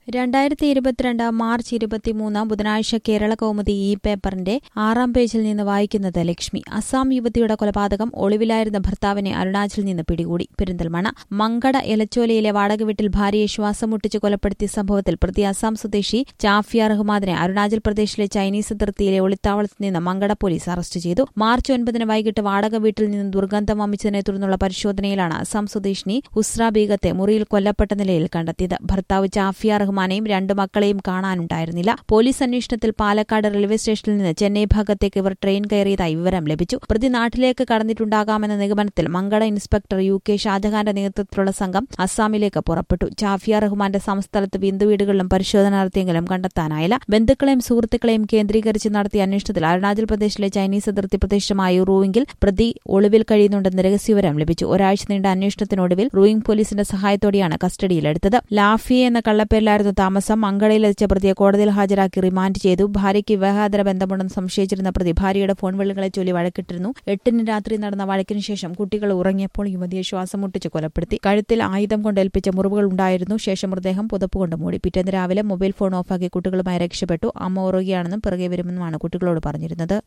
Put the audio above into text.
രണ്ടായിരത്തി ഇരുപത്തിരണ്ട് മാർച്ച് ഇരുപത്തിമൂന്ന് ബുധനാഴ്ച കേരള കൗമുദി ഈ പേപ്പറിന്റെ ആറാം പേജിൽ നിന്ന് വായിക്കുന്നത് ലക്ഷ്മി അസാം യുവതിയുടെ കൊലപാതകം ഒളിവിലായിരുന്ന ഭർത്താവിനെ അരുണാചലിൽ നിന്ന് പിടികൂടി പെരിന്തൽമണ്ണ മങ്കട എലച്ചോലയിലെ വാടക വീട്ടിൽ ഭാര്യയെ ശ്വാസം മുട്ടിച്ച് കൊലപ്പെടുത്തിയ സംഭവത്തിൽ പ്രതി അസാം സ്വദേശി ചാഫിയ റഹ്മാദിനെ അരുണാചൽ പ്രദേശിലെ ചൈനീസ് അതിർത്തിയിലെ ഒളിത്താവളത്തിൽ നിന്ന് മങ്കട പോലീസ് അറസ്റ്റ് ചെയ്തു മാർച്ച് ഒൻപതിന് വൈകിട്ട് വാടക വീട്ടിൽ നിന്ന് ദുർഗന്ധം വമിച്ചതിനെ തുടർന്നുള്ള പരിശോധനയിലാണ് അസാം സ്വദേശിനി ഉസ്ര ബീഗത്തെ മുറിയിൽ കൊല്ലപ്പെട്ട നിലയിൽ കണ്ടെത്തിയത് ഭർത്താവ് ചാഫിയ റഹ്മാനെയും രണ്ടു മക്കളെയും കാണാനുണ്ടായിരുന്നില്ല പോലീസ് അന്വേഷണത്തിൽ പാലക്കാട് റെയിൽവേ സ്റ്റേഷനിൽ നിന്ന് ചെന്നൈ ഭാഗത്തേക്ക് ഇവർ ട്രെയിൻ കയറിയതായി വിവരം ലഭിച്ചു പ്രതി നാട്ടിലേക്ക് കടന്നിട്ടുണ്ടാകാമെന്ന നിഗമനത്തിൽ മങ്കട ഇൻസ്പെക്ടർ യു കെ ഷാജഹാന്റെ നേതൃത്വത്തിലുള്ള സംഘം അസാമിലേക്ക് പുറപ്പെട്ടു ചാഫിയ റഹ്മാന്റെ സംസ്ഥലത്ത് ബന്ധുവീടുകളിലും പരിശോധന നടത്തിയെങ്കിലും കണ്ടെത്താനായില്ല ബന്ധുക്കളെയും സുഹൃത്തുക്കളെയും കേന്ദ്രീകരിച്ച് നടത്തിയ അന്വേഷണത്തിൽ അരുണാചൽ പ്രദേശിലെ ചൈനീസ് അതിർത്തി പ്രദേശമായ റൂവിംഗിൽ പ്രതി ഒളിവിൽ കഴിയുന്നുണ്ടെന്ന് രഹസ്യവിവരം ലഭിച്ചു ഒരാഴ്ച നീണ്ട അന്വേഷണത്തിനൊടുവിൽ റൂയിംഗ് പോലീസിന്റെ സഹായത്തോടെയാണ് കസ്റ്റഡിയിലെടുത്തത് ലാഫിയ എന്ന കള്ളപ്പേരിലായിരുന്നു താമസം മംഗളയിലെത്തിച്ച പ്രതിയെ കോടതിയിൽ ഹാജരാക്കി റിമാൻഡ് ചെയ്തു ഭാര്യയ്ക്ക് വിവാഹാതര ബന്ധമുണ്ടെന്ന് സംശയിച്ചിരുന്ന പ്രതി ഭാര്യയുടെ ഫോൺ വിളികളെ ചൊല്ലി വഴക്കിട്ടിരുന്നു എട്ടിന് രാത്രി നടന്ന വഴക്കിന് ശേഷം കുട്ടികൾ ഉറങ്ങിയപ്പോൾ യുവതിയെ ശ്വാസം മുട്ടിച്ച് കൊലപ്പെടുത്തി കഴുത്തിൽ ആയുധം കൊണ്ട് ഏൽപ്പിച്ച മുറിവുകൾ ഉണ്ടായിരുന്നു ശേഷം മൃതദേഹം പുതപ്പുകൊണ്ട് മൂടി പിറ്റേന്ന് രാവിലെ മൊബൈൽ ഫോൺ ഓഫാക്കി കുട്ടികളുമായി രക്ഷപ്പെട്ടു അമ്മ ഉറങ്ങുകയാണെന്നും പിറകെ വരുമെന്നുമാണ് കുട്ടികളോട് പറഞ്ഞിരുന്നത്